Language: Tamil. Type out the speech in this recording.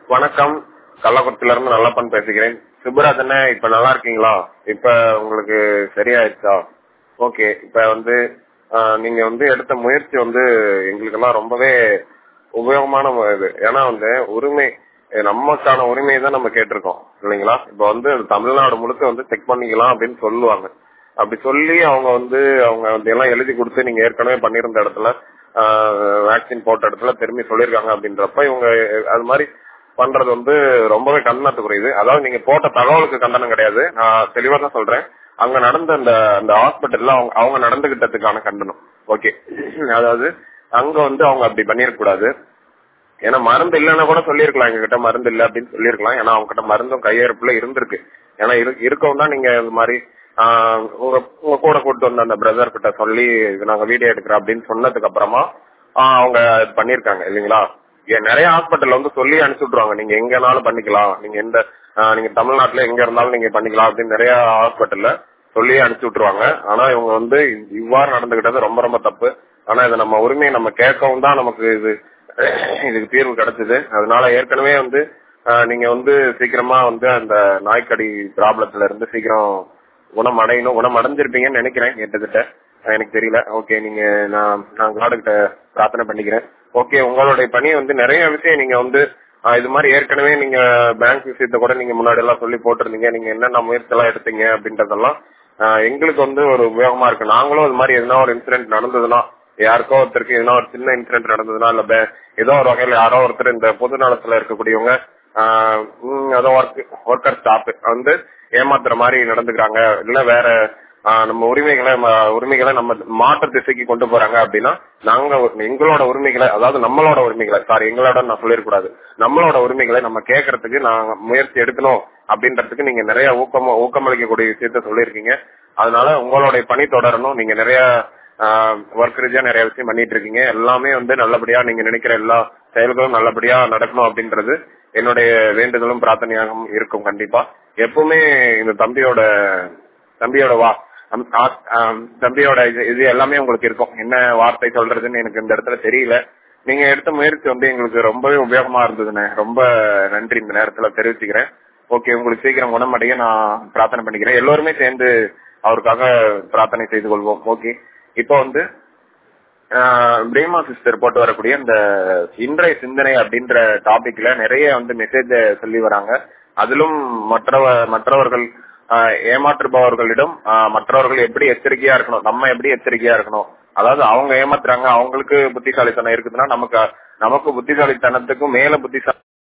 வணக்கம் கள்ளக்குறிச்சில இருந்து நல்லப்பன் பேசுகிறேன் சுப்பராஜனே இப்ப நல்லா இருக்கீங்களா இப்ப உங்களுக்கு சரியாயிடுச்சா ஓகே இப்ப வந்து ஆஹ், நீங்க வந்து எடுத்த முயற்சி வந்து எங்களுக்கெல்லாம் ரொம்பவே உபயோகமான மு- இது ஏன்னா வந்து உரிமை அஹ் நமக்கான உரிமையை தான் நம்ம கேட்டிருக்கோம் இல்லைங்களா இப்ப வந்து தமிழ்நாடு முழுக்க வந்து செக் பண்ணிக்கலாம் அப்படின்னு சொல்லுவாங்க அப்படி சொல்லி அவங்க வந்து அவங்க வந்து எல்லாம் எழுதி கொடுத்து நீங்க ஏற்கனவே பண்ணியிருந்த இடத்துல வேக்சின் போட்ட இடத்துல திரும்பி சொல்லியிருக்காங்க அப்படின்றப்ப இவங்க அது மாதிரி பண்றது வந்து ரொம்பவே கண்டனத்துக்குரியது அதாவது நீங்க போட்ட தகவலுக்கு கண்டனம் கிடையாது நான் தெளிவா தான் சொல்றேன் அங்க நடந்த அந்த அந்த ஹாஸ்பிட்டல்ல அவங்க அவங்க நடந்துகிட்டதுக்கான கண்டனம் ஓகே அதாவது அங்க வந்து அவங்க அப்படி பண்ணிருக்க கூடாது ஏன்னா மருந்து இல்லைன்னா கூட சொல்லியிருக்கலாம் எங்க கிட்ட மருந்து இல்ல அப்படின்னு சொல்லியிருக்கலாம் ஏன்னா அவங்க கிட்ட மருந்தும் கையிருப்புல இருந்திருக்கு ஏன்னா இரு- இருக்கவும் தான் நீங்க இந்த மாதிரி ஆஹ், உங்க உங்க கூட கூட்டு வந்த அந்த பிரதர் கிட்ட சொல்லி இது நாங்க வீடியோ எடுக்கிறோம் அப்படின்னு சொன்னதுக்கு அப்புறமா ஆஹ், அவங்க இது பண்ணிருக்காங்க இல்லைங்களா ஏன் நிறைய ஹாஸ்பிட்டல் வந்து சொல்லி அனுப்பிச்சு விட்ருவாங்க நீங்க எங்கனாலும் பண்ணிக்கலாம் நீங்க எந்த ஆஹ், நீங்க தமிழ்நாட்டுல எங்க இருந்தாலும் நீங்க பண்ணிக்கலாம் அப்படின்னு நிறைய ஹாஸ்பிட்டல்ல சொல்லி அனுப்பிச்சு விட்டுருவாங்க ஆனா இவங்க வந்து இவ்வாறு நடந்துகிட்டது ரொம்ப ரொம்ப தப்பு ஆனா இது நம்ம உரிமையை நம்ம கேட்கவும் தான் நமக்கு இது இதுக்கு தீர்வு கிடைச்சது அதனால ஏற்கனவே வந்து ஆஹ், நீங்க வந்து சீக்கிரமா வந்து அந்த நாய்க்கடி ப்ராப்ளத்துல இருந்து சீக்கிரம் குணம் அடையணும் குணம் அடைஞ்சிருப்பீங்கன்னு நினைக்கிறேன் கிட்டத்தட்ட ஆஹ், எனக்கு தெரியல ஓகே நீங்க நான் நான் காடு கிட்ட பிரார்த்தனை பண்ணிக்கிறேன் ஓகே உங்களுடைய பணி வந்து நிறைய விஷயம் நீங்க வந்து ஆஹ், இது மாதிரி ஏற்கனவே நீங்க பேங்க் விஷயத்த கூட நீங்க முன்னாடி எல்லாம் சொல்லி போட்டிருந்தீங்க நீங்க என்னென்ன முயற்சி எல்லாம் எடுத்தீங்க அப்படின்றதெல்லாம் ஆஹ், எங்களுக்கு வந்து ஒரு உபயோகமா இருக்கு நாங்களும் இது மாதிரி எதனா ஒரு இன்சிடென்ட் நடந்ததுன்னா யாருக்கோ ஒருத்தருக்கு எதனா ஒரு சின்ன இன்சிடென்ட் நடந்ததுன்னா இல்ல பே- ஏதோ ஒரு வகையில யாரோ ஒருத்தர் இந்த பொது நலத்துல இருக்கக்கூடியவங்க ஆஹ், ம், ஏதோ ஒர்க் ஒர்க்கர் ஸ்டாப் வந்து ஏமாத்துற மாதிரி நடந்துக்கிறாங்க இல்ல வேற ஆஹ், நம்ம உரிமைகளை ம- உரிமைகளை நம்ம மாற்று திசைக்கு கொண்டு போறாங்க அப்படின்னா நாங்க ஒரு- எங்களோட உரிமைகளை அதாவது நம்மளோட உரிமைகளை சாரி எங்களோட நான் சொல்லிடக்கூடாது நம்மளோட உரிமைகளை நம்ம கேட்கறதுக்கு நாங்க முயற்சி எடுக்கணும் அப்படின்றதுக்கு நீங்க நிறைய ஊக்கம் ஊக்கமளிக்கக்கூடிய விஷயத்த சொல்லியிருக்கீங்க அதனால உங்களுடைய பணி தொடரணும் நீங்க நிறைய ஒர்க் ரீதியா நிறைய விஷயம் பண்ணிட்டு இருக்கீங்க எல்லாமே வந்து நல்லபடியா நீங்க நினைக்கிற எல்லா செயல்களும் நல்லபடியா நடக்கணும் அப்படின்றது என்னுடைய வேண்டுதலும் பிரார்த்தனையாகவும் இருக்கும் கண்டிப்பா எப்பவுமே இந்த தம்பியோட தம்பியோட வா அம், ஆ- ஆம், தம்பியோட இது இது எல்லாமே உங்களுக்கு இருக்கும் என்ன வார்த்தை சொல்றதுன்னு எனக்கு இந்த இடத்துல தெரியல நீங்க எடுத்த முயற்சி வந்து எங்களுக்கு ரொம்பவே உபயோகமா இருந்ததுண்ணே ரொம்ப நன்றி இந்த நேரத்துல தெரிவிச்சுக்கிறேன் ஓகே உங்களுக்கு சீக்கிரம் குணமடைய நான் பிரார்த்தனை பண்ணிக்கிறேன் எல்லோருமே சேர்ந்து அவருக்காக பிரார்த்தனை செய்து கொள்வோம் ஓகே இப்போ வந்து ஆஹ் பிரேமா சிஸ்டர் போட்டு வரக்கூடிய இந்த இன்றைய சிந்தனை அப்படின்ற டாபிக்ல நிறைய வந்து மெசேஜ் சொல்லி வராங்க அதிலும் மற்றவ மற்றவர்கள் ஆஹ் ஏமாற்றுபவர்களிடம் ஆஹ் மற்றவர்கள் எப்படி எச்சரிக்கையா இருக்கணும் நம்ம எப்படி எச்சரிக்கையா இருக்கணும் அதாவது அவங்க ஏமாத்துறாங்க அவங்களுக்கு புத்திசாலித்தனம் இருக்குதுன்னா நமக்கு நமக்கு புத்திசாலித்தனத்துக்கும் மேல புத்திசாலி